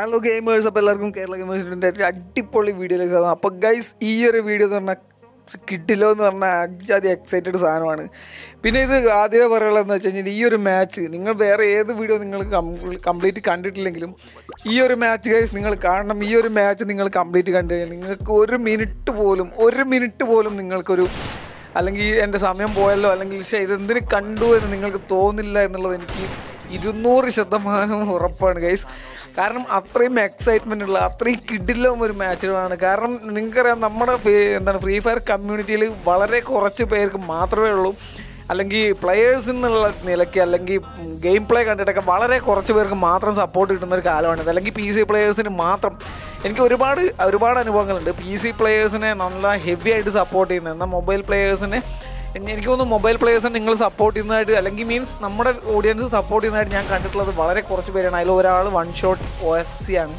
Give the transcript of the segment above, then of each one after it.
Hello gamers അപ്പോൾ എല്ലാവർക്കും കേരള ഗെയിമേഴ്സിൻ്റെ ഒരു അടിപൊളി വീഡിയോയിലേക്ക് സ്വാഗതം അപ്പോൾ ഗൈസ് ഈ ഒരു വീഡിയോ എന്ന് പറഞ്ഞാൽ കിട്ടില്ലോ എന്ന് പറഞ്ഞാൽ അജാതി എക്സൈറ്റഡ് സാധനമാണ് പിന്നെ ഇത് ആദ്യമേ പറയുള്ളതെന്ന് വെച്ച് കഴിഞ്ഞാൽ ഈ ഒരു മാച്ച് നിങ്ങൾ വേറെ ഏത് വീഡിയോ നിങ്ങൾ കംപ്ലീറ്റ് കണ്ടിട്ടില്ലെങ്കിലും ഈ ഒരു മാച്ച് ഗൈസ് നിങ്ങൾ കാണണം ഈ ഒരു മാച്ച് നിങ്ങൾ കംപ്ലീറ്റ് കണ്ടു കഴിഞ്ഞാൽ നിങ്ങൾക്ക് ഒരു മിനിറ്റ് പോലും ഒരു മിനിറ്റ് പോലും നിങ്ങൾക്കൊരു അല്ലെങ്കിൽ എൻ്റെ സമയം പോയല്ലോ അല്ലെങ്കിൽ പക്ഷേ ഇതെന്തിന് കണ്ടു എന്ന് നിങ്ങൾക്ക് തോന്നില്ല എന്നുള്ളത് എനിക്ക് ഇരുന്നൂറ് ശതമാനം ഉറപ്പാണ് ഗൈസ് കാരണം അത്രയും എക്സൈറ്റ്മെൻ്റ് ഉള്ള അത്രയും കിഡിലും ഒരു മാച്ചുകളാണ് കാരണം നിങ്ങൾക്കറിയാം നമ്മുടെ ഫേ- എന്താണ് ഫ്രീ ഫയർ കമ്മ്യൂണിറ്റിയിൽ വളരെ കുറച്ച് പേർക്ക് മാത്രമേ ഉള്ളൂ അല്ലെങ്കിൽ പ്ലെയേഴ്സ് എന്നുള്ള നിലയ്ക്ക് അല്ലെങ്കിൽ ഗെയിം പ്ലേ കണ്ടിട്ടൊക്കെ വളരെ കുറച്ച് പേർക്ക് മാത്രം സപ്പോർട്ട് കിട്ടുന്ന ഒരു കാലമാണിത് അല്ലെങ്കിൽ പി സി പ്ലെയേഴ്സിന് മാത്രം എനിക്ക് ഒരുപാട് ഒരുപാട് അനുഭവങ്ങളുണ്ട് പി സി പ്ലെയേഴ്സിനെ നല്ല ഹെവി ആയിട്ട് സപ്പോർട്ട് ചെയ്യുന്നത് എന്നാൽ മൊബൈൽ പ്ലെയേഴ്സിനെ എനിക്ക് തോന്നുന്നു മൊബൈൽ പ്ലെയേഴ്സിനെ നിങ്ങൾ സപ്പോർട്ട് ചെയ്യുന്നതായിട്ട് അല്ലെങ്കിൽ മീൻസ് നമ്മുടെ ഓഡിയൻസ് സപ്പോർട്ട് ചെയ്യുന്നതായിട്ട് ഞാൻ കണ്ടിട്ടുള്ളത് വളരെ കുറച്ച് പേരാണ് അതിൽ ഒരാൾ one shot O F C ആണ്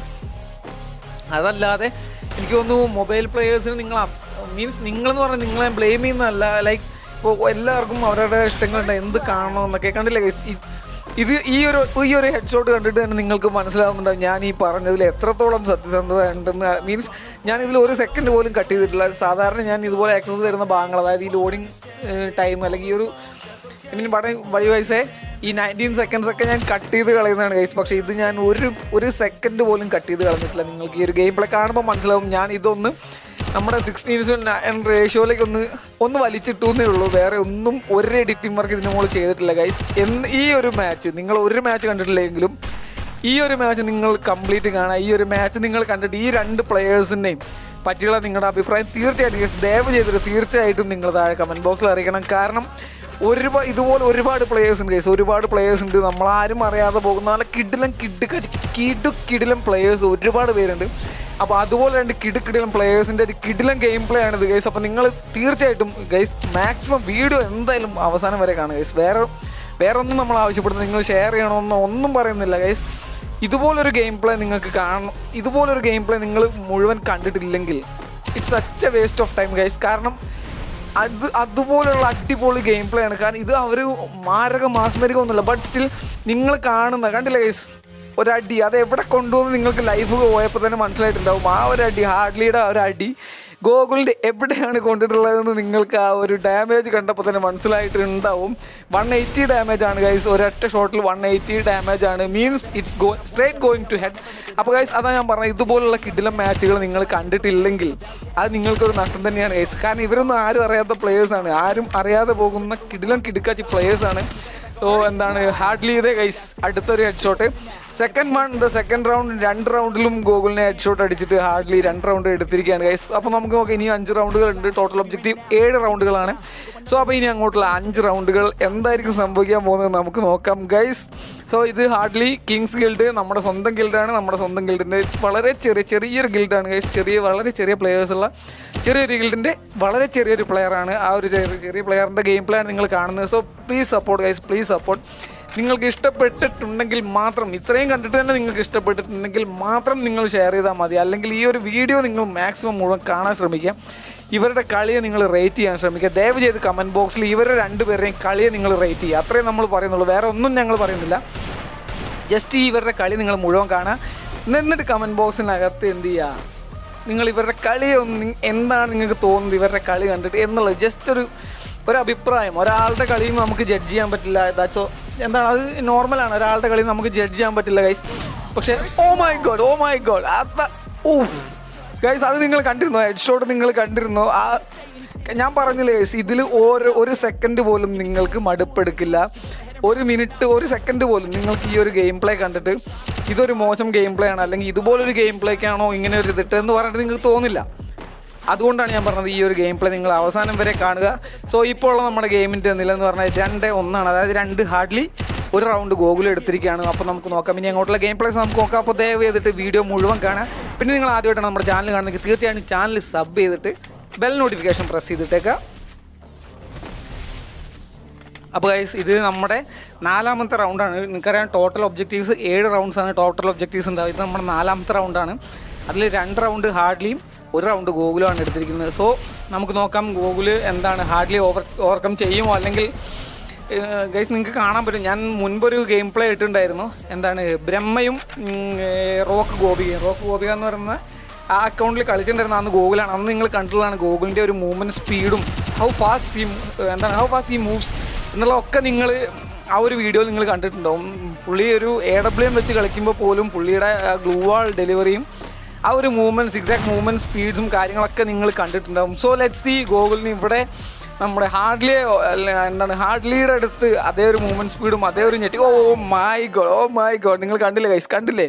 അതല്ലാതെ എനിക്ക് തോന്നുന്നു മൊബൈൽ പ്ലെയേഴ്സിന് നിങ്ങൾ മീൻസ് നിങ്ങളെന്ന് പറഞ്ഞാൽ നിങ്ങളെ ബ്ലെയിം ചെയ്യുന്നതല്ല ലൈക്ക് ഇപ്പോൾ എല്ലാവർക്കും അവരുടെ ഇഷ്ടങ്ങളുണ്ട് എന്ത് കാണണമെന്നൊക്കെ കണ്ടില്ലേ guys? ഈ- ഇത് ഈ ഒരു ഈ ഒരു ഹെഡ് ഷോട്ട് കണ്ടിട്ട് തന്നെ നിങ്ങൾക്ക് മനസ്സിലാവുന്നുണ്ടാവും ഞാൻ ഈ പറഞ്ഞതിൽ എത്രത്തോളം സത്യസന്ധത ഉണ്ടെന്ന് മീൻസ് ഞാൻ ഇതിൽ ഒരു സെക്കൻഡ് പോലും കട്ട് ചെയ്തിട്ടില്ല സാധാരണ ഞാൻ ഇതുപോലെ ആക്സസ് വരുന്ന ഭാഗങ്ങൾ അതായത് ഈ ലോഡിങ് ടൈം അല്ലെങ്കിൽ ഈ ഒരു ഐ മീൻ പറഞ്ഞ വഴി വയസ്സേ ഈ നയൻറ്റീൻ സെക്കൻഡ്സ് ഒക്കെ ഞാൻ കട്ട് ചെയ്ത് കളയുന്നതാണ് ഗൈസ് പക്ഷേ ഇത് ഞാൻ ഒരു ഒരു സെക്കൻഡ് പോലും കട്ട് ചെയ്ത് കളഞ്ഞിട്ടില്ല നിങ്ങൾക്ക് ഈ ഒരു ഗെയിം പ്ലേ കാണുമ്പോൾ മനസ്സിലാവും ഞാൻ ഇതൊന്ന് നമ്മുടെ സിക്സ്റ്റീൻ റേഷ്യോയിലേക്ക് ഒന്ന് ഒന്ന് വലിച്ചിട്ടു എന്നേ ഉള്ളൂ വേറെ ഒന്നും ഒരു എഡിറ്റിംഗ് വർക്ക് ഇതിന് മുകളിൽ ചെയ്തിട്ടില്ല ഗൈസ് എന്ന് ഈ ഒരു മാച്ച് നിങ്ങൾ ഒരു മാച്ച് കണ്ടിട്ടില്ലെങ്കിലും ഈ ഒരു മാച്ച് നിങ്ങൾ കംപ്ലീറ്റ് കാണാം ഈ ഒരു മാച്ച് നിങ്ങൾ കണ്ടിട്ട് ഈ രണ്ട് പ്ലെയേഴ്സിൻ്റെയും പറ്റിയുള്ള നിങ്ങളുടെ അഭിപ്രായം തീർച്ചയായിട്ടും guys, ദയവ് ചെയ്തിട്ട് തീർച്ചയായിട്ടും നിങ്ങൾ താഴെ കമൻറ്റ് ബോക്സിൽ അറിയിക്കണം കാരണം ഒരുപാട് ഇതുപോലെ ഒരുപാട് പ്ലെയേഴ്സ് ഉണ്ട് കേസ് ഒരുപാട് പ്ലെയേഴ്സ് ഉണ്ട് നമ്മളാരും അറിയാതെ പോകുന്ന നല്ല കിടിലം കിഡ് കിടു കിടിലം പ്ലെയേഴ്സ് ഒരുപാട് പേരുണ്ട് അപ്പോൾ അതുപോലെ രണ്ട് കിടു കിടിലം പ്ലെയേഴ്സിൻ്റെ ഒരു കിടിലം ഗെയിം പ്ലേ ആണ് ഇത് ഗൈസ് അപ്പോൾ നിങ്ങൾ തീർച്ചയായിട്ടും ഗൈസ് മാക്സിമം വീഡിയോ എന്തായാലും അവസാനം വരെ കാണുക ഗൈസ് വേറെ വേറെ ഒന്നും നമ്മൾ ആവശ്യപ്പെടുന്നത് നിങ്ങൾ ഷെയർ ചെയ്യണമെന്നോ ഒന്നും പറയുന്നില്ല ഗൈസ് ഇതുപോലൊരു ഗെയിം പ്ലേ നിങ്ങൾക്ക് കാണണം ഇതുപോലൊരു ഗെയിം പ്ലേ നിങ്ങൾ മുഴുവൻ കണ്ടിട്ടില്ലെങ്കിൽ it's such a waste of time guys കാരണം അത് അതുപോലുള്ള അടിപൊളി ഗെയിം പ്ലേ ആണ് കാരണം ഇത് അവർ മാരക മാസ്മരികമൊന്നുമില്ല ബട്ട് സ്റ്റിൽ നിങ്ങൾ കാണുന്ന കണ്ടില്ല ഗൈസ് ഒരടി അത് എവിടെ കൊണ്ടുവന്ന് നിങ്ങൾക്ക് ലൈഫ് പോയപ്പോൾ തന്നെ മനസ്സിലായിട്ടുണ്ടാവും ആ ഒരു അടി ഹാർഡ്ലിയുടെ ആ ഒരു അടി ഗോകുലിൻ്റെ എവിടെയാണ് കൊണ്ടിട്ടുള്ളതെന്ന് നിങ്ങൾക്ക് ആ ഒരു ഡാമേജ് കണ്ടപ്പോൾ തന്നെ മനസ്സിലായിട്ടുണ്ടാവും വൺ എയ്റ്റി ഡാമേജ് ആണ് ഗൈസ് ഒരൊറ്റ ഷോട്ടിൽ വൺ എയ്റ്റി ഡാമേജ് ആണ് means it's go straight going to head അപ്പോൾ ഗൈസ് അതാ ഞാൻ പറഞ്ഞത് ഇതുപോലുള്ള കിടിലം മാച്ചുകൾ നിങ്ങൾ കണ്ടിട്ടില്ലെങ്കിൽ അത് നിങ്ങൾക്കൊരു നഷ്ടം തന്നെയാണ് ഗൈസ് കാരണം ഇവരൊന്നും ആരും അറിയാത്ത പ്ലേയേഴ്സാണ് ആരും അറിയാതെ പോകുന്ന കിടിലം കിടുക്കാച്ചി പ്ലേയേഴ്സാണ് സോ എന്താണ് ഹാർഡ്ലി ഇതേ ഗൈസ് അടുത്തൊരു head shot second one the second round രണ്ട് റൗണ്ടിലും ഗോകുലിനെ ഹെഡ് ഷോട്ട് അടിച്ചിട്ട് ഹാർഡ്ലി രണ്ട് റൗണ്ട് എടുത്തിരിക്കുകയാണ് ഗൈസ് അപ്പോൾ നമുക്ക് നോക്കാം ഇനി അഞ്ച് റൗണ്ടുകൾ ഉണ്ട് ടോട്ടൽ ഒബ്ജക്റ്റീവ് ഏഴ് റൗണ്ടുകളാണ് സോ അപ്പോൾ ഇനി അങ്ങോട്ടുള്ള അഞ്ച് റൗണ്ടുകൾ എന്തായിരിക്കും സംഭവിക്കാൻ പോകുന്നത് നമുക്ക് നോക്കാം ഗൈസ് സോ ഇത് ഹാർഡ്ലി കിങ്സ് ഗിൽഡ് നമ്മുടെ സ്വന്തം ഗിൽഡാണ് നമ്മുടെ സ്വന്തം ഗിൽഡിൻ്റെ വളരെ ചെറിയ ചെറിയൊരു ഗിൽഡാണ് ഗൈസ് ചെറിയ വളരെ ചെറിയ പ്ലെയേഴ്സ് ഉള്ള ചെറിയൊരു ഗിൽഡിൻ്റെ വളരെ ചെറിയൊരു പ്ലെയറാണ് ആ ഒരു ചെറിയ ചെറിയ പ്ലെയറിൻ്റെ ഗെയിം പ്ലേ ആണ് നിങ്ങൾ കാണുന്നത് so please support guys please support നിങ്ങൾക്ക് ഇഷ്ടപ്പെട്ടിട്ടുണ്ടെങ്കിൽ മാത്രം ഇത്രയും കണ്ടിട്ട് തന്നെ നിങ്ങൾക്ക് ഇഷ്ടപ്പെട്ടിട്ടുണ്ടെങ്കിൽ മാത്രം നിങ്ങൾ ഷെയർ ചെയ്താൽ മതി അല്ലെങ്കിൽ ഈ ഒരു വീഡിയോ നിങ്ങൾ മാക്സിമം മുഴുവൻ കാണാൻ ശ്രമിക്കുക ഇവരുടെ കളിയെ നിങ്ങൾ റേറ്റ് ചെയ്യാൻ ശ്രമിക്കുക ദയവ് ചെയ്ത് കമൻറ്റ് ബോക്സിൽ ഇവരുടെ രണ്ടുപേരുടെയും കളിയെ നിങ്ങൾ റേറ്റ് ചെയ്യുക അത്രയും നമ്മൾ പറയുന്നുള്ളൂ വേറെ ഒന്നും ഞങ്ങൾ പറയുന്നില്ല ജസ്റ്റ് ഈ ഇവരുടെ കളി നിങ്ങൾ മുഴുവൻ കാണുക എന്നിട്ട് കമൻറ്റ് ബോക്സിനകത്ത് എന്ത് ചെയ്യുക നിങ്ങൾ ഇവരുടെ കളി ഒന്ന് എന്താണ് നിങ്ങൾക്ക് തോന്നുന്നത് ഇവരുടെ കളി കണ്ടിട്ട് എന്നുള്ളത് ജസ്റ്റ് ഒരു ഒരു അഭിപ്രായം ഒരാളുടെ കളിയും നമുക്ക് ജഡ്ജ് ചെയ്യാൻ പറ്റില്ല ദാറ്റ്സോ എന്താണ് അത് നോർമലാണ് ഒരാളുടെ കളി നമുക്ക് ജഡ്ജ് ചെയ്യാൻ പറ്റില്ല ഗൈസ് പക്ഷേ oh my God oh my God അത് ഊഫ് ഗൈസ് അത് നിങ്ങൾ കണ്ടിരുന്നോ ഹെഡ് ഷോട്ട് നിങ്ങൾ കണ്ടിരുന്നോ ആ ഞാൻ പറഞ്ഞില്ലേ ഗൈസ് ഇതിൽ ഓരോ ഒരു സെക്കൻഡ് പോലും നിങ്ങൾക്ക് മടുപ്പെടുക്കില്ല ഒരു മിനിറ്റ് ഒരു സെക്കൻഡ് പോലും നിങ്ങൾക്ക് ഈ ഒരു ഗെയിം പ്ലേ കണ്ടിട്ട് ഇതൊരു മോശം ഗെയിം പ്ലേ ആണ് അല്ലെങ്കിൽ ഇതുപോലൊരു ഗെയിം പ്ലേക്കാണോ ഇങ്ങനെ ഒരു ഇതിട്ട് എന്ന് പറഞ്ഞിട്ട് നിങ്ങൾക്ക് തോന്നില്ല അതുകൊണ്ടാണ് ഞാൻ പറഞ്ഞത് ഈ ഒരു ഗെയിം പ്ലേ നിങ്ങൾ അവസാനം വരെ കാണുക സോ ഇപ്പോൾ ഉള്ള നമ്മുടെ ഗെയിമിൻ്റെ നില എന്ന് പറഞ്ഞാൽ രണ്ട് ഒന്നാണ് അതായത് രണ്ട് ഹാർഡ്ലി ഒരു റൗണ്ട് ഗോകുൽ എടുത്തിരിക്കുകയാണ് അപ്പോൾ നമുക്ക് നോക്കാം ഇനി അങ്ങോട്ടുള്ള ഗെയിം പ്ലേസ് നമുക്ക് നോക്കാം അപ്പോൾ ദയവ് ചെയ്തിട്ട് വീഡിയോ മുഴുവൻ കാണാം പിന്നെ നിങ്ങൾ ആദ്യമായിട്ടാണ് നമ്മുടെ ചാനൽ കാണുന്നെങ്കിൽ തീർച്ചയായും ചാനൽ സബ് ചെയ്തിട്ട് ബെൽ നോട്ടിഫിക്കേഷൻ പ്രസ് ചെയ്തിട്ടേക്കാം അപ്പോൾ ഗൈസ് ഇത് നമ്മുടെ നാലാമത്തെ റൗണ്ടാണ് നിങ്ങൾക്കറിയാം ടോട്ടൽ ഒബ്ജക്റ്റീവ്സ് ഏഴ് റൗണ്ട്സ് ആണ് ടോട്ടൽ ഒബ്ജക്റ്റീവ്സ് ഉണ്ടാവും ഇത് നമ്മുടെ നാലാമത്തെ റൗണ്ടാണ് അതിൽ രണ്ട് റൗണ്ട് ഹാർഡ്ലിയും ഒരു റൗണ്ട് ഗോകുലുമാണ് എടുത്തിരിക്കുന്നത് സോ നമുക്ക് നോക്കാം ഗോകുല് എന്താണ് ഹാർഡ്ലി ഓവർ ഓവർകം ചെയ്യുമോ അല്ലെങ്കിൽ ഗൈസ് നിങ്ങൾക്ക് കാണാൻ പറ്റും ഞാൻ മുൻപൊരു ഗെയിം പ്ലേ ഇട്ടിട്ടുണ്ടായിരുന്നു എന്താണ് ബ്രഹ്മയും ഉം, ഏ, റോക്ക് ഗോപികയും റോക്ക് ഗോപിക എന്ന് പറയുന്ന ആ അക്കൗണ്ടിൽ കളിച്ചിട്ടുണ്ടായിരുന്ന അന്ന് ഗോകുലാണ് അന്ന് നിങ്ങൾ കണ്ടിട്ടുള്ളതാണ് ഗോകുലിൻ്റെ ഒരു മൂവ്മെൻറ്റ് സ്പീഡും ഹൗ ഫാസ്റ്റ് ഈ എന്താണ് ഹൗ ഫാസ്റ്റ് ഈ മൂവ്സ് എന്നുള്ളതൊക്കെ നിങ്ങൾ ആ ഒരു വീഡിയോ നിങ്ങൾ കണ്ടിട്ടുണ്ടാവും പുള്ളി ഒരു എ ഡബ്ല്യു എം വെച്ച് കളിക്കുമ്പോൾ പോലും പുള്ളിയുടെ ഗ്ലൂ വാൾ ഡെലിവറിയും ആ ഒരു മൂവ്മെൻറ്റ്സ് എക്സാക്ട് മൂവ്മെൻറ്റ് സ്പീഡ്സും കാര്യങ്ങളൊക്കെ നിങ്ങൾ കണ്ടിട്ടുണ്ടാവും സോ ലെറ്റ് സി ഗോകുലിന് ഇവിടെ നമ്മുടെ ഹാർഡ്ലിയെ അല്ല, എന്താണ് ഹാർഡ്ലിയുടെ അടുത്ത് അതേ ഒരു മൂവ്മെൻറ്റ് സ്പീഡും അതേ ഒരു ഞെട്ടി oh my God oh my God നിങ്ങൾ കണ്ടില്ലേ ഗൈസ് കണ്ടില്ലേ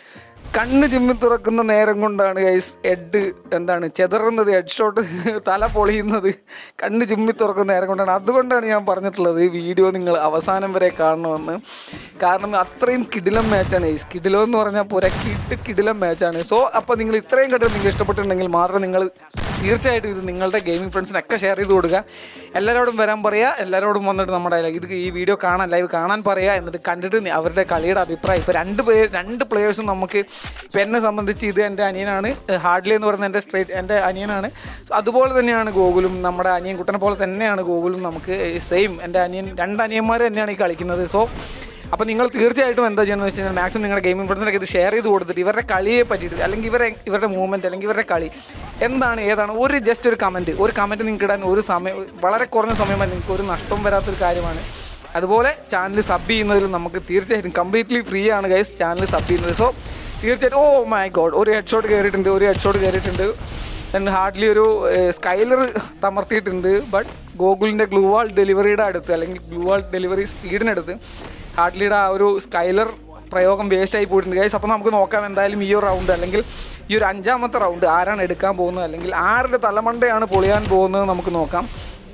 കണ്ണ് ചിമ്മി തുറക്കുന്ന നേരം കൊണ്ടാണ് ഗൈസ് ഹെഡ് എന്താണ് ചെതറുന്നത് ഹെഡ് ഷോട്ട് തല പൊളിയുന്നത് കണ്ണ് ചിമ്മി തുറക്കുന്ന നേരം കൊണ്ടാണ് അതുകൊണ്ടാണ് ഞാൻ പറഞ്ഞിട്ടുള്ളത് ഈ വീഡിയോ നിങ്ങൾ അവസാനം വരെ കാണണമെന്ന് കാരണം അത്രയും കിടിലം മാച്ചാണ് ഗൈസ് കിടിലം എന്ന് പറഞ്ഞാൽ പോരാ കിട്ട് കിടിലം മാച്ചാണ് സോ അപ്പോൾ നിങ്ങൾ ഇത്രയും കണ്ടിട്ട് നിങ്ങൾക്ക് ഇഷ്ടപ്പെട്ടിട്ടുണ്ടെങ്കിൽ മാത്രം നിങ്ങൾ തീർച്ചയായിട്ടും ഇത് നിങ്ങളുടെ ഗെയിമിംഗ് ഫ്രണ്ട്സിനൊക്കെ ഷെയർ ചെയ്ത് കൊടുക്കുക എല്ലാവരോടും വരാൻ പറയുക എല്ലാവരോടും വന്നിട്ട് നമ്മുടെ ഇത് ഈ വീഡിയോ കാണാൻ ലൈവ് കാണാൻ പറയുക എന്നിട്ട് കണ്ടിട്ട് നി- അവരുടെ കളിയുടെ അഭിപ്രായം ഇപ്പോൾ രണ്ട് പേര് രണ്ട് പ്ലേയേഴ്സും നമുക്ക് ഇപ്പം എന്നെ സംബന്ധിച്ച് ഇത് എൻ്റെ അനിയനാണ് ഹാർഡ്ലി എന്ന് പറയുന്ന എൻ്റെ സ്ട്രേറ്റ് എൻ്റെ അനിയനാണ് So അതുപോലെ തന്നെയാണ് ഗോകുലും നമ്മുടെ അനിയൻ കുട്ടനെ പോലെ തന്നെയാണ് ഗോകുലും നമുക്ക് സെയിം എൻ്റെ അനിയൻ രണ്ട് അനിയന്മാർ തന്നെയാണ് ഈ കളിക്കുന്നത് സോ അപ്പോൾ നിങ്ങൾ തീർച്ചയായിട്ടും എന്താ ചെയ്യുന്നത് വെച്ച് കഴിഞ്ഞാൽ മാക്സിമം നിങ്ങളുടെ ഗെയിമിംഗ് ഫ്രണ്ട്സിനൊക്കെ ഇത് ഷെയർ ചെയ്ത് കൊടുത്തിട്ട് ഇവരുടെ കളിയെ പറ്റിയിട്ട് അല്ലെങ്കിൽ ഇവരെ ഇവരുടെ മൂവ്മെൻറ്റ് അല്ലെങ്കിൽ ഇവരുടെ കളി എന്താണ് ഏതാണ് ഒരു ജസ്റ്റ് ഒരു കമൻറ്റ് ഒരു കമൻറ്റ് നിങ്ങൾക്ക് ഇടാൻ ഒരു സമയം വളരെ കുറഞ്ഞ സമയം നിങ്ങൾക്ക് ഒരു നഷ്ടം വരാത്തൊരു കാര്യമാണ് അതുപോലെ ചാനൽ സബ് ചെയ്യുന്നതിൽ നമുക്ക് തീർച്ചയായിട്ടും കംപ്ലീറ്റ്ലി ഫ്രീ ആണ് ഗൈസ് ചാനൽ സബ് ചെയ്യുന്നത് സോ തീർച്ചയായിട്ടും ഓ മൈ ഗോഡ് ഒരു ഹെഡ് ഷോട്ട് കയറിയിട്ടുണ്ട് ഒരു ഹെഡ് ഷോട്ട് കയറിയിട്ടുണ്ട് ദെൻ ഹാർഡ്ലി ഒരു സ്കൈലർ തമർത്തിയിട്ടുണ്ട് ബട്ട് ഗോകുലിൻ്റെ ഗ്ലൂ വാൾ ഡെലിവറിയുടെ അടുത്ത് അല്ലെങ്കിൽ ഗ്ലൂ വാൾ ഡെലിവറി സ്പീഡിനടുത്ത് ഹാർഡ്ലിയുടെ ആ ഒരു സ്കൈലർ പ്രയോഗം വേസ്റ്റ് ആയി പോയിട്ടുണ്ട് ഗൈസ് അപ്പോൾ നമുക്ക് നോക്കാം എന്തായാലും ഈ ഒരു റൗണ്ട് അല്ലെങ്കിൽ ഈ ഒരു അഞ്ചാമത്തെ റൗണ്ട് ആരാണ് എടുക്കാൻ പോകുന്നത് അല്ലെങ്കിൽ ആരുടെ തലമണ്ടയാണ് പൊളിയാൻ പോകുന്നത് നമുക്ക് നോക്കാം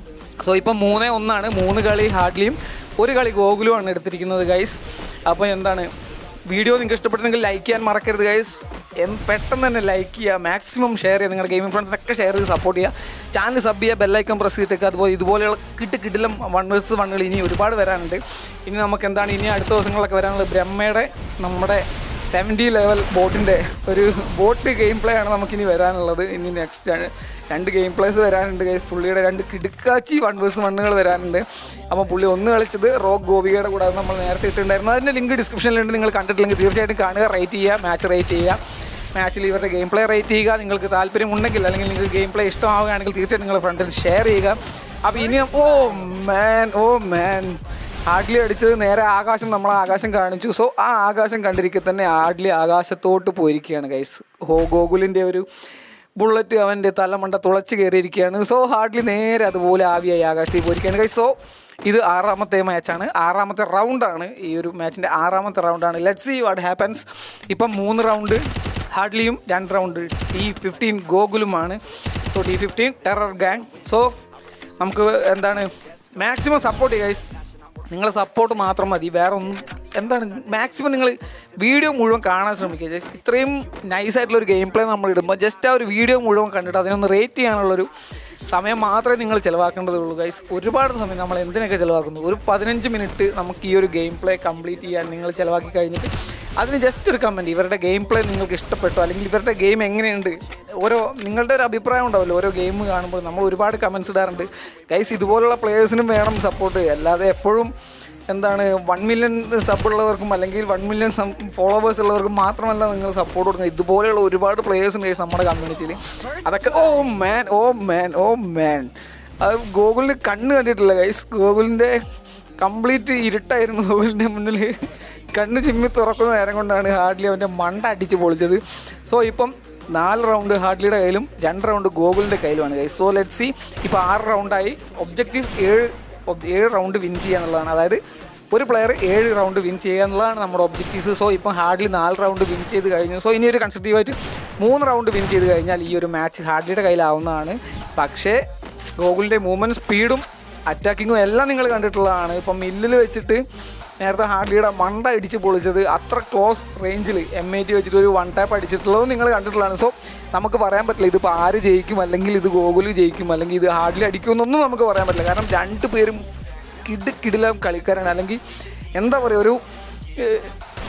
സോ ഇപ്പം മൂന്നേ ഒന്നാണ് മൂന്ന് കളി ഹാർഡ്ലിയും ഒരു കളി ഗോകുലുമാണ് എടുത്തിരിക്കുന്നത് ഗൈസ് അപ്പോൾ എന്താണ് വീഡിയോ നിങ്ങൾക്ക് ഇഷ്ടപ്പെട്ടെങ്കിൽ ലൈക്ക് ചെയ്യാൻ മറക്കരുത് ഗൈസ് പെട്ടെന്ന് തന്നെ ലൈക്ക് ചെയ്യുക മാക്സിമം ഷെയർ ചെയ്യുക നിങ്ങളുടെ ഗെയിമിംഗ് ഫ്രണ്ട്സിനൊക്കെ ഷെയർ ചെയ്ത് സപ്പോർട്ട് ചെയ്യുക ചാനൽ സബ് ചെയ്യുക ബെല്ലൈക്കൺ പ്രസ് ചെയ്തിട്ടൊക്കെ അതുപോലെ ഇതുപോലെയുള്ള കിട്ട് കിടിലം വൺ വേഴ്സ് വണ്ണുകൾ ഇനി ഒരുപാട് വരാനുണ്ട് ഇനി നമുക്ക് എന്താണ് ഇനി അടുത്ത ദിവസങ്ങളിലൊക്കെ വരാനുള്ളത് ബ്രഹ്മയുടെ നമ്മുടെ സെവൻറ്റി ലെവൽ ബോട്ടിൻ്റെ ഒരു ബോട്ട് ഗെയിം പ്ലേ ആണ് നമുക്കിനി വരാനുള്ളത് ഇനി നെക്സ്റ്റ് രണ്ട് ഗെയിം പ്ലേസ് വരാനുണ്ട് guys. പുള്ളിയുടെ രണ്ട് കിടുക്കാച്ചി വൺ വേഴ്സ് വണ്ണുകൾ വരാനുണ്ട് അപ്പോൾ പുള്ളി ഒന്ന് കളിച്ചത് റോക്ക് ഗോപികയുടെ കൂടെ അത് നമ്മൾ നേരത്തെ ഇട്ടിട്ടുണ്ടായിരുന്നു അതിൻ്റെ ലിങ്ക് ഡിസ്ക്രിപ്ഷനിലുണ്ട് നിങ്ങൾ കണ്ടിട്ടില്ലെങ്കിൽ തീർച്ചയായിട്ടും കാണുക റേറ്റ് ചെയ്യുക മാച്ച് റേറ്റ് ചെയ്യുക മാച്ചിൽ ഇവരുടെ ഗെയിം പ്ലേ റേറ്റ് ചെയ്യുക നിങ്ങൾക്ക് താല്പര്യമുണ്ടെങ്കിൽ അല്ലെങ്കിൽ നിങ്ങൾക്ക് ഗെയിം പ്ലേ ഇഷ്ടമാവുകയാണെങ്കിൽ തീർച്ചയായിട്ടും നിങ്ങളുടെ ഫ്രണ്ടിൽ ഷെയർ ചെയ്യുക അപ്പോൾ ഇനി ഓ മാൻ ഓ മാൻ ആഡ്ലി അടിച്ചത് നേരെ ആകാശം നമ്മൾ ആകാശം കാണിച്ചു സോ ആ ആകാശം കണ്ടിരിക്കെ തന്നെ ആഡ്ലി ആകാശത്തോട്ട് പോയിരിക്കുകയാണ് ഗൈസ് ഹോ ഗോകുലിൻ്റെ ഒരു ബുള്ളറ്റ് അവൻ്റെ തലമണ്ട തുളച്ച് കയറിയിരിക്കുകയാണ് സോ ഹാർഡ്ലി നേരെ അതുപോലെ ആവിയായി ആകാശത്തേക്ക് പോയിരിക്കുകയാണ് ഗൈസ് സോ ഇത് ആറാമത്തെ മാച്ചാണ് ആറാമത്തെ റൗണ്ടാണ് ഈ ഒരു മാച്ചിൻ്റെ ആറാമത്തെ റൗണ്ടാണ് ലെറ്റ് സി വാട്ട് ഹാപ്പൻസ് ഇപ്പം മൂന്ന് റൗണ്ട് ഹാർഡ്ലിയും രണ്ട് റൗണ്ട് ടി ഫിഫ്റ്റീൻ ഗോകുലുമാണ് so T fifteen terror gang so നമുക്ക് എന്താണ് മാക്സിമം സപ്പോർട്ട് ചെയ്യുക guys. നിങ്ങളെ സപ്പോർട്ട് മാത്രം മതി വേറെ ഒന്നും എന്താണ് മാക്സിമം നിങ്ങൾ വീഡിയോ മുഴുവൻ കാണാൻ ശ്രമിക്കുക ജസ്റ്റ് ഇത്രയും നൈസായിട്ടുള്ള ഒരു ഗെയിം പ്ലേ നമ്മൾ ഇടുമ്പോൾ ജസ്റ്റ് ആ ഒരു വീഡിയോ മുഴുവൻ കണ്ടിട്ട് അതിനൊന്ന് റേറ്റ് ചെയ്യാനുള്ളൊരു സമയം മാത്രമേ നിങ്ങൾ ചിലവാക്കേണ്ടതുള്ളൂ ഗൈസ് ഒരുപാട് സമയം നമ്മൾ എന്തിനൊക്കെ ചിലവാക്കുന്നു ഒരു പതിനഞ്ച് മിനിറ്റ് നമുക്ക് ഈ ഒരു ഗെയിം പ്ലേ കംപ്ലീറ്റ് ചെയ്യാൻ നിങ്ങൾ ചിലവാക്കി കഴിഞ്ഞിട്ട് അതിന് ജസ്റ്റ് ഒരു കമൻറ്റ് ഇവരുടെ ഗെയിം പ്ലേ നിങ്ങൾക്ക് ഇഷ്ടപ്പെട്ടോ അല്ലെങ്കിൽ ഇവരുടെ ഗെയിം എങ്ങനെയുണ്ട് ഓരോ നിങ്ങളുടെ ഒരു അഭിപ്രായം ഉണ്ടാവല്ലോ ഓരോ ഗെയിം കാണുമ്പോൾ നമ്മൾ ഒരുപാട് കമൻസ് ഇടാറുണ്ട് ഗൈസ് ഇതുപോലുള്ള പ്ലേയേഴ്സിനും വേണം സപ്പോർട്ട് അല്ലാതെ എപ്പോഴും എന്താണ് വൺ മില്യൺ സബ് ഉള്ളവർക്കും അല്ലെങ്കിൽ വൺ മില്യൺ ഫോളോവേഴ്സ് ഉള്ളവർക്കും മാത്രമല്ല നിങ്ങൾ സപ്പോർട്ട് കൊടുക്കുന്നത് ഇതുപോലെയുള്ള ഒരുപാട് പ്ലേയേഴ്സ് ഉണ്ട് guys നമ്മുടെ കമ്മ്യൂണിറ്റിയിൽ അതൊക്കെ ഓ മാൻ ഓ മാൻ ഓ മാൻ അത് ഗൂഗിളിന് കണ്ണ് കണ്ടിട്ടില്ല ഗൈസ് ഗൂഗിളിൻ്റെ കംപ്ലീറ്റ് ഇരുട്ടായിരുന്നു ഗൂഗിളിൻ്റെ മുന്നിൽ കണ്ണ് ചിമ്മി തുറക്കുന്ന നേരം കൊണ്ടാണ് ഹാർഡ്ലി അവൻ്റെ മണ്ട അടിച്ച് പൊളിച്ചത് സോ ഇപ്പം നാല് റൗണ്ട് ഹാർഡ്ലിയുടെ കയ്യിലും രണ്ട് റൗണ്ട് ഗോകുലിൻ്റെ കയ്യിലുമാണ് ഗൈസ് സോ ലെറ്റ് സി ഇപ്പോൾ ആറ് റൗണ്ടായി ഒബ്ജക്റ്റീവ്സ് ഏഴ് ob- ഏഴ് റൗണ്ട് വിൻ ചെയ്യുക എന്നുള്ളതാണ് അതായത് ഒരു പ്ലെയർ ഏഴ് റൗണ്ട് വിൻ ചെയ്യുക എന്നുള്ളതാണ് നമ്മുടെ ഒബ്ജക്റ്റീവ്സ് സോ ഇപ്പം ഹാർഡ്ലി നാല് റൗണ്ട് വിൻ ചെയ്ത് കഴിഞ്ഞു സോ ഇനി ഒരു കൺസ്ട്രക്റ്റീവായിട്ട് മൂന്ന് റൗണ്ട് വിൻ ചെയ്ത് കഴിഞ്ഞാൽ ഈ ഒരു മാച്ച് ഹാർഡ്ലിയുടെ കയ്യിലാവുന്നതാണ് പക്ഷേ ഗോകുലിൻ്റെ മൂവ്മെൻറ്റ് സ്പീഡും അറ്റാക്കിങ്ങും എല്ലാം നിങ്ങൾ കണ്ടിട്ടുള്ളതാണ് ഇപ്പം മില്ലിൽ വെച്ചിട്ട് നേരത്തെ ഹാർഡ്ലിയുടെ മണ്ട ഇടിച്ച് പൊളിച്ചത് അത്ര ക്ലോസ് റേഞ്ചിൽ എം ഐ ടി വെച്ചിട്ട് ഒരു വൺ ടാപ്പ് അടിച്ചിട്ടുള്ളതും നിങ്ങൾ കണ്ടിട്ടുള്ളതാണ് സോ നമുക്ക് പറയാൻ പറ്റില്ല ഇതിപ്പോൾ ആര് ജയിക്കും അല്ലെങ്കിൽ ഇത് ഗോകുൽ ജയിക്കും അല്ലെങ്കിൽ ഇത് ഹാർഡ്ലി അടിക്കുമെന്നൊന്നും നമുക്ക് പറയാൻ പറ്റില്ല കാരണം രണ്ട് പേരും കിട് കിടിലം കളിക്കാരാണ് അല്ലെങ്കിൽ എന്താ പറയുക ഒരു ഏഹ്,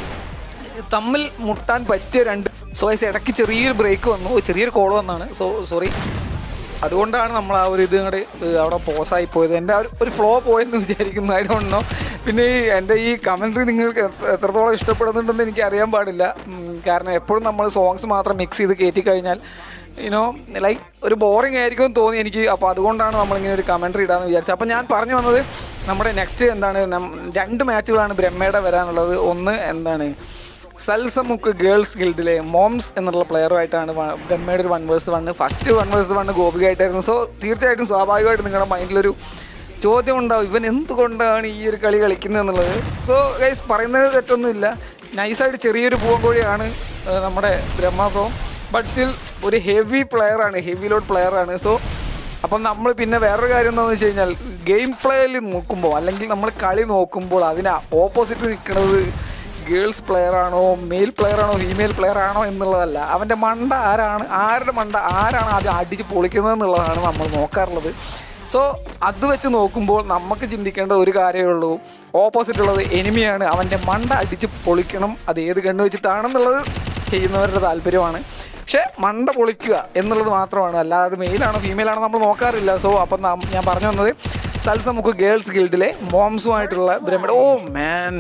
തമ്മിൽ മുട്ടാൻ പറ്റിയ രണ്ട് സോ ഐസ് ഇടയ്ക്ക് ചെറിയൊരു ബ്രേക്ക് വന്നു ചെറിയൊരു കോൾ വന്നാണ് സോ സോറി അതുകൊണ്ടാണ് നമ്മൾ ആ ഒരു ഇത് ഇങ്ങോട്ട് അവിടെ പോസായി പോയത് എൻ്റെ ആ ഒരു- ഒരു ഫ്ലോ പോയെന്ന് വിചാരിക്കുന്നു ആയതുകൊണ്ടോ പിന്നെ ഈ എൻ്റെ ഈ കമൻട്രി നിങ്ങൾക്ക് എത്ര- എത്രത്തോളം ഇഷ്ടപ്പെടുന്നുണ്ടെന്ന് എനിക്ക് അറിയാൻ പാടില്ല ഉം, കാരണം എപ്പോഴും നമ്മൾ സോങ്സ് മാത്രം മിക്സ് ചെയ്ത് കയറ്റി കഴിഞ്ഞാൽ യുനോ ലൈക്ക് ഒരു ബോറിംഗ് ആയിരിക്കും എന്ന് തോന്നി എനിക്ക് അപ്പോൾ അതുകൊണ്ടാണ് നമ്മളിങ്ങനെ ഒരു കമൻട്രി ഇടാന്ന് വിചാരിച്ചത് അപ്പോൾ ഞാൻ പറഞ്ഞു വന്നത് നമ്മുടെ നെക്സ്റ്റ് എന്താണ് നം- രണ്ട് മാച്ചുകളാണ് ബ്രഹ്മയുടെ വരാനുള്ളത് ഒന്ന് എന്താണ് സൽസമുക്ക് ഗേൾസ് ഗിൽഡിലെ മോംസ് എന്നുള്ള പ്ലെയറുമായിട്ടാണ് വ- ബ്രഹ്മയുടെ ഒരു one versus one first one versus one ഗോപികയായിട്ടായിരുന്നു സോ തീർച്ചയായിട്ടും സ്വാഭാവികമായിട്ടും നിങ്ങളുടെ മൈൻഡിലൊരു ചോദ്യം ഉണ്ടാവും ഇവൻ എന്തുകൊണ്ടാണ് ഈ ഒരു കളി കളിക്കുന്നത് എന്നുള്ളത് സോ ഗൈസ് പറയുന്നത് തെറ്റൊന്നുമില്ല നൈസായിട്ട് ചെറിയൊരു പൂവൻകോഴിയാണ് ഏഹ്, നമ്മുടെ ബ്രഹ്മ പ്രോ ബട്ട് സ്റ്റിൽ ഒരു ഹെവി പ്ലെയറാണ് ഹെവി ലോഡ് പ്ലെയറാണ് സോ അപ്പം നമ്മൾ പിന്നെ വേറൊരു കാര്യം എന്താണെന്ന് വെച്ച് കഴിഞ്ഞാൽ ഗെയിം പ്ലേയിൽ നോക്കുമ്പോൾ അല്ലെങ്കിൽ നമ്മൾ കളി നോക്കുമ്പോൾ അതിന് ഓപ്പോസിറ്റ് നിൽക്കുന്നത് ഗേൾസ് പ്ലെയർ ആണോ മെയിൽ പ്ലെയർ ആണോ ഫീമെയിൽ പ്ലെയർ ആണോ എന്നുള്ളതല്ല അവൻ്റെ മണ്ട ആരാണ് ആരുടെ മണ്ട ആരാണ് ആദ്യം അടിച്ച് പൊളിക്കുന്നത് എന്നുള്ളതാണ് നമ്മൾ നോക്കാറുള്ളത് സോ അത് വെച്ച് നോക്കുമ്പോൾ നമുക്ക് ചിന്തിക്കേണ്ട ഒരു കാര്യമേ ഉള്ളൂ ഓപ്പോസിറ്റ് ഉള്ളത് എനിമിയാണ് അവൻ്റെ മണ്ട അടിച്ച് പൊളിക്കണം അത് ഏത് കണ്ണു വെച്ചിട്ടാണെന്നുള്ളത് ചെയ്യുന്നവരുടെ താല്പര്യമാണ് പക്ഷേ മണ്ട പൊളിക്കുക എന്നുള്ളത് മാത്രമാണ് അല്ലാതെ മെയിലാണോ ഫീമെയിലാണോ നമ്മൾ നോക്കാറില്ല സോ അപ്പം നാം- ഞാൻ പറഞ്ഞു വന്നത് സൽസ നമുക്ക് ഗേൾസ് ഗിൽഡിലെ മോംസുമായിട്ടുള്ള Brahma oh man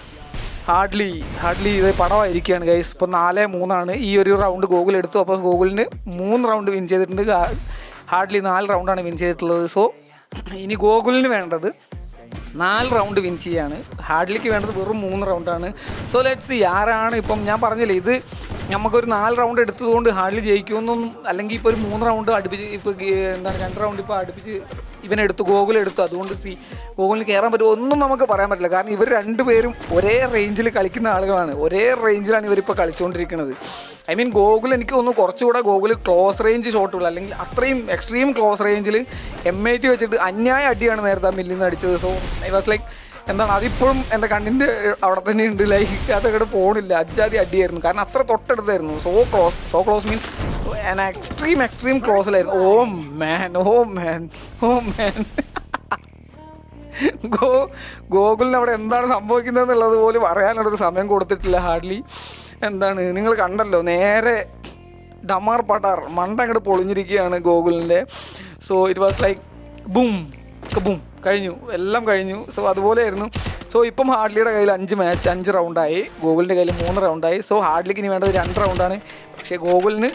Hardly Hardly ഇത് പടമായിരിക്കുകയാണ് ഗൈസ് ഇപ്പോൾ നാല് മൂന്നാണ് ഈ ഒരു റൗണ്ട് ഗൂഗിൾ എടുത്തു അപ്പോൾ ഗൂഗിളിന് മൂന്ന് റൗണ്ട് വിൻ ചെയ്തിട്ടുണ്ട് ഹാർഡ്ലി നാല് റൗണ്ടാണ് വിൻ ചെയ്തിട്ടുള്ളത് സോ ഇനി ഗോകുലിന് വേണ്ടത് നാല് റൗണ്ട് വിൻ ചെയ്യാണ് ഹാർഡ്ലിക്ക് വേണ്ടത് വെറും മൂന്ന് റൗണ്ടാണ് സോ ലെറ്റ്സ് സി ആരാണ് ഇപ്പം ഞാൻ പറഞ്ഞില്ലേ ഇത് നമുക്കൊരു നാല് റൗണ്ട് എടുത്തതുകൊണ്ട് ഹാർഡ്ലി ജയിക്കുമെന്നും അല്ലെങ്കിൽ ഇപ്പോൾ ഒരു മൂന്ന് റൗണ്ട് അടുപ്പിച്ച് ഇപ്പോൾ എന്താണ് രണ്ട് റൗണ്ട് ഇപ്പോൾ അടുപ്പിച്ച് ഇവനെടുത്തു ഗോകുൽ എടുത്തു അതുകൊണ്ട് സി ഗോകുലിന് കയറാൻ പറ്റുമോ ഒന്നും നമുക്ക് പറയാൻ പറ്റില്ല കാരണം ഇവർ രണ്ടുപേരും ഒരേ റേഞ്ചിൽ കളിക്കുന്ന ആളുകളാണ് ഒരേ റേഞ്ചിലാണ് ഇവരിപ്പോൾ കളിച്ചുകൊണ്ടിരിക്കുന്നത് ഐ മീൻ ഗോകുൽ എനിക്ക് തോന്നുന്നു കുറച്ചുകൂടെ ഗോകുൽ ക്ലോസ് റേഞ്ച് ഷോട്ടുകൾ അല്ലെങ്കിൽ അത്രയും എക്സ്ട്രീം ക്ലോസ് റേഞ്ചിൽ എം ഐ ടി വെച്ചിട്ട് അന്യായ അടിയാണ് നേരത്തെ ആ മില്ലിൽ നിന്ന് അടിച്ചത് സോ ഐ വാസ് ലൈക്ക് എന്താണ് അതിപ്പോഴും എൻ്റെ കണ്ണിൻ്റെ അവിടെ തന്നെ ഉണ്ട് ലൈക്ക് അതങ്ങോട്ട് പോകണില്ല അജാതി അടിയായിരുന്നു കാരണം അത്ര തൊട്ടടുത്തായിരുന്നു so close so close means extreme extreme ക്ലോസിലായിരുന്നു oh man oh man oh man ഗോ ഗോകുലിന് അവിടെ എന്താണ് സംഭവിക്കുന്നത് എന്നുള്ളത് പോലും അറിയാനുള്ളൊരു സമയം കൊടുത്തിട്ടില്ല ഹാർഡ്ലി എന്താണ് നിങ്ങൾ കണ്ടല്ലോ നേരെ ഡമാർ പടാർ മണ്ട അങ്ങോട്ട് പൊളിഞ്ഞിരിക്കുകയാണ് ഗോകുലിൻ്റെ so it was like boom boom കഴിഞ്ഞു എല്ലാം കഴിഞ്ഞു സോ അതുപോലെയായിരുന്നു സോ ഇപ്പം ഹാർഡ്ലിയുടെ കയ്യിൽ അഞ്ച് മാച്ച് അഞ്ച് റൗണ്ടായി ഗോകുലിൻ്റെ കയ്യിൽ മൂന്ന് റൗണ്ടായി സോ ഹാർഡ്ലിക്ക് ഇനി വേണ്ടത് രണ്ട് റൗണ്ടാണ് പക്ഷേ ഗോകുലിന്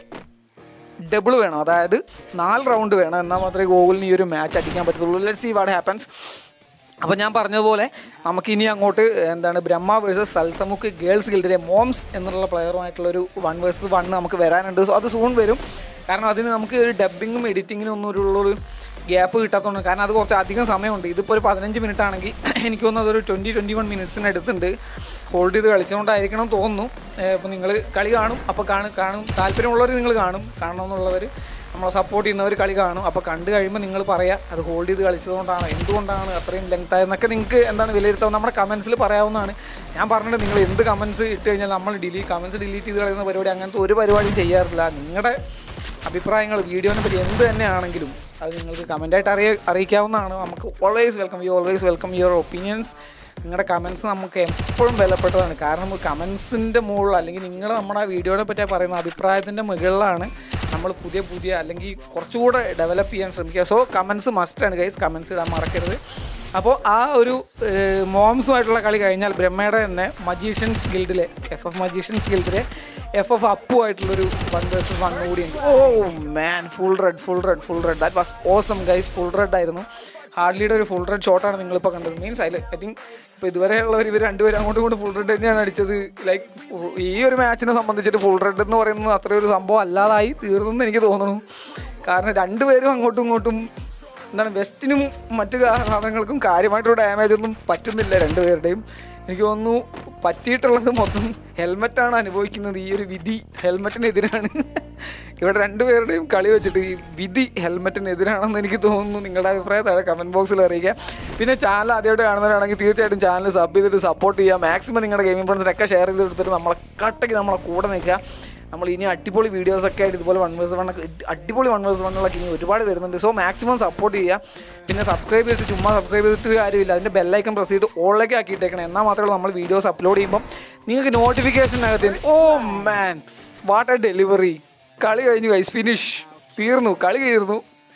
ഡബിൾ വേണം അതായത് നാല് റൗണ്ട് വേണം എന്നാൽ മാത്രമേ ഗോകുലിന് ഈ ഒരു മാച്ച് അടിക്കാൻ പറ്റത്തുള്ളൂ ലെറ്റ് സി വാട്ട് ഹാപ്പൻസ് അപ്പോൾ ഞാൻ പറഞ്ഞതുപോലെ നമുക്ക് ഇനി അങ്ങോട്ട് എന്താണ് ബ്രഹ്മ വേഴ്സസ് സൽസമുക്ക് ഗേൾസ് ഗിൽഡിലെ മോംസ് എന്നുള്ള പ്ലെയറുമായിട്ടുള്ളൊരു വൺ വേഴ്സസ് വൺ നമുക്ക് വരാനുണ്ട് സോ അത് സൂൺ വരും കാരണം അതിന് നമുക്ക് ഒരു ഡബിങ്ങും എഡിറ്റിങ്ങിനും ഒന്നും ഒരു ഉള്ളൊരു ഗ്യാപ്പ് കിട്ടാത്തതുകൊണ്ട് കാരണം അത് കുറച്ച് അധികം സമയമുണ്ട് ഇതിപ്പോൾ ഒരു പതിനഞ്ച് മിനിറ്റ് ആണെങ്കിൽ എനിക്ക് തോന്നുന്നു അതൊരു ട്വൻറ്റി ട്വൻറ്റി വൺ മിനിറ്റ്സിന് അടുത്തുണ്ട് ഹോൾഡ് ചെയ്ത് കളിച്ചുകൊണ്ടായിരിക്കണം തോന്നുന്നു അപ്പോൾ നിങ്ങൾ കളി കാണും അപ്പോൾ കാണും കാണും താല്പര്യമുള്ളവർ നിങ്ങൾ കാണും കാണണമെന്നുള്ളവർ നമ്മളെ സപ്പോർട്ട് ചെയ്യുന്നവർ കളി കാണും അപ്പോൾ കണ്ടു കഴിയുമ്പോൾ നിങ്ങൾ പറയാം അത് ഹോൾഡ് ചെയ്ത് കളിച്ചതുകൊണ്ടാണ് എന്തുകൊണ്ടാണ് അത്രയും ലെങ്ത് ആയതെന്നൊക്കെ നിങ്ങൾക്ക് എന്താണ് വിലയിരുത്താൻ നമ്മുടെ കമൻസിൽ പറയാവുന്നതാണ് ഞാൻ പറഞ്ഞിട്ട് നിങ്ങൾ എന്ത് കമൻസ് ഇട്ട് കഴിഞ്ഞാൽ നമ്മൾ ഡിലീറ്റ് കമൻസ് ഡിലീറ്റ് ചെയ്ത് കളയുന്ന പരിപാടി അങ്ങനത്തെ ഒരു പരിപാടിയും ചെയ്യാറില്ല നിങ്ങളുടെ അഭിപ്രായങ്ങൾ വീഡിയോനെ പറ്റി എന്ത് തന്നെയാണെങ്കിലും അത് നിങ്ങൾക്ക് കമൻറ്റായിട്ട് അറിയ അറിയിക്കാവുന്നതാണ് നമുക്ക് always welcome you always welcome your opinions നിങ്ങളുടെ കമൻസ് നമുക്ക് എപ്പോഴും വിലപ്പെട്ടതാണ് കാരണം കമൻസിൻ്റെ മുകളിൽ അല്ലെങ്കിൽ നിങ്ങൾ നമ്മുടെ വീഡിയോനെ പറ്റി പറയുന്ന അഭിപ്രായത്തിൻ്റെ മുകളിലാണ് നമ്മൾ പുതിയ പുതിയ അല്ലെങ്കിൽ കുറച്ചുകൂടെ ഡെവലപ്പ് ചെയ്യാൻ ശ്രമിക്കുക സോ കമൻസ് മസ്റ്റാണ് ഗൈസ് കമൻസ് ഇടാൻ മറക്കരുത് അപ്പോൾ ആ ഒരു ഏഹ്, മോംസുമായിട്ടുള്ള കളി കഴിഞ്ഞാൽ ബ്രഹ്മയുടെ തന്നെ മജീഷ്യൻസ് ഗിൽഡിലെ എഫ് എഫ് മജീഷ്യൻസ് ഗിൽഡിലെ എഫ് എഫ് അപ്പു ആയിട്ടുള്ളൊരു വൺ വേഴ്സസ് വൺ കൂടിയുണ്ട് oh man full red full red full red that was awesome guys full red ആയിരുന്നു ഹാർഡ്ലിയുടെ ഒരു ഫുൾ റെഡ് ഷോട്ടാണ് നിങ്ങളിപ്പോൾ കണ്ടത് മീൻസ് അതിൽ ഐ തിങ്ക് ഇപ്പോൾ ഇതുവരെ ഉള്ളവർ ഇവർ രണ്ടുപേരും അങ്ങോട്ടും ഇങ്ങോട്ടും ഫുൾ റെഡ് തന്നെയാണ് അടിച്ചത് ലൈക്ക് ഈ ഒരു മാച്ചിനെ സംബന്ധിച്ചിട്ട് ഫുൾ റെഡ് എന്ന് പറയുന്നത് അത്രയൊരു സംഭവം അല്ലാതായി തീർന്നെന്ന് എനിക്ക് തോന്നുന്നു കാരണം രണ്ടുപേരും അങ്ങോട്ടും ഇങ്ങോട്ടും എന്താണ് വെസ്റ്റിനും മറ്റു കാ- സാധനങ്ങൾക്കും കാര്യമായിട്ടൊരു ഡാമേജ് ഒന്നും പറ്റുന്നില്ല രണ്ടുപേരുടെയും എനിക്ക് തോന്നുന്നു പറ്റിയിട്ടുള്ളത് മൊത്തം ഹെൽമെറ്റാണ് അനുഭവിക്കുന്നത് ഈ ഒരു വിധി ഹെൽമെറ്റിനെതിരാണ് ഇവിടെ രണ്ടുപേരുടെയും കളി വെച്ചിട്ട് ഈ വിധി ഹെൽമെറ്റിനെതിരാണെന്ന് എനിക്ക് തോന്നുന്നു നിങ്ങളുടെ അഭിപ്രായം താഴെ കമൻറ്റ് ബോക്സിൽ അറിയിക്കുക പിന്നെ ചാനൽ ആദ്യമായിട്ട് കാണുന്നവരാണെങ്കിൽ തീർച്ചയായിട്ടും ചാനൽ സബ് ചെയ്തിട്ട് സപ്പോർട്ട് ചെയ്യുക മാക്സിമം നിങ്ങളുടെ ഗെയിമിംഗ് ഫ്രണ്ട്സിനൊക്കെ ഷെയർ ചെയ്ത് കൊടുത്തിട്ട് നമ്മളെ കട്ടയ്ക്ക് നമ്മളെ കൂടെ നിൽക്കുക നമ്മൾ ഇനി അടിപൊളി വീഡിയോസൊക്കെ ആയിട്ട് ഇതുപോലെ വൺ വേഴ്സ് വൺ അടിപൊളി വൺ വേഴ്സ് വണ്ണുകളൊക്കെ ഇനി ഒരുപാട് വരുന്നുണ്ട് സോ മാക്സിമം സപ്പോർട്ട് ചെയ്യുക പിന്നെ സബ്സ്ക്രൈബ് ചെയ്തിട്ട് ചുമ്മാ സബ്സ്ക്രൈബ് ചെയ്തിട്ട് കാര്യമില്ല അതിൻ്റെ ബെല്ലൈക്കൺ പ്രസ് ചെയ്തിട്ട് ഓളിലേക്ക് ആക്കിയിട്ടേക്കണം എന്നാൽ മാത്രമേ നമ്മൾ വീഡിയോസ് അപ്ലോഡ് ചെയ്യുമ്പം നിങ്ങൾക്ക് നോട്ടിഫിക്കേഷനകത്ത് oh man what a delivery കളി കഴിഞ്ഞു ഗൈസ് ഫിനിഷ് തീർന്നു കളി തീർന്നു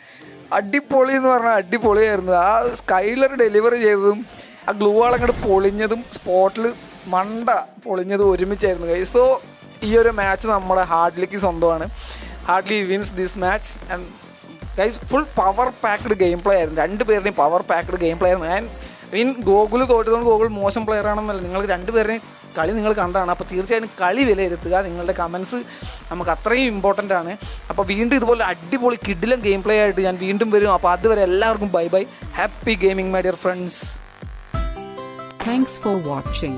അടിപൊളി എന്ന് പറഞ്ഞാൽ അടിപൊളിയായിരുന്നു ആ സ്കൈലർ ഡെലിവറി ചെയ്തതും ആ ഗ്ലൂ വാൾ അങ്ങോട്ട് പൊളിഞ്ഞതും സ്പോട്ടിൽ മണ്ട പൊളിഞ്ഞതും ഒരുമിച്ചായിരുന്നു കൈ സോ ഈ ഒരു മാച്ച് നമ്മുടെ ഹാർഡ്ലിക്ക് സ്വന്തമാണ് Hardly wins this match and guys full power packed game play ആയിരുന്നു രണ്ട് പേരുടെയും പവർ പാക്ഡ് ഗെയിം പ്ലേ ആയിരുന്നു ഞാൻ മീൻ ഗോകുൽ തോറ്റതുകൊണ്ട് ഗോകുൽ മോശം പ്ലെയർ ആണെന്നല്ല നിങ്ങൾ രണ്ടുപേരുടെയും കളി നിങ്ങൾ കണ്ടതാണ് അപ്പോൾ തീർച്ചയായും കളി വിലയിരുത്തുക നിങ്ങളുടെ കമൻസ് നമുക്ക് അത്രയും ഇമ്പോർട്ടൻ്റ് ആണ് അപ്പോൾ വീണ്ടും ഇതുപോലെ അടിപൊളി കിഡിലും ഗെയിം പ്ലേ ആയിട്ട് ഞാൻ വീണ്ടും വരും അപ്പോൾ അതുവരെ എല്ലാവർക്കും bye bye happy gaming my dear friends Thanks for watching.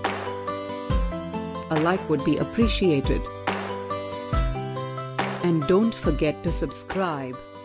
A like would be appreciated. And don't forget to subscribe.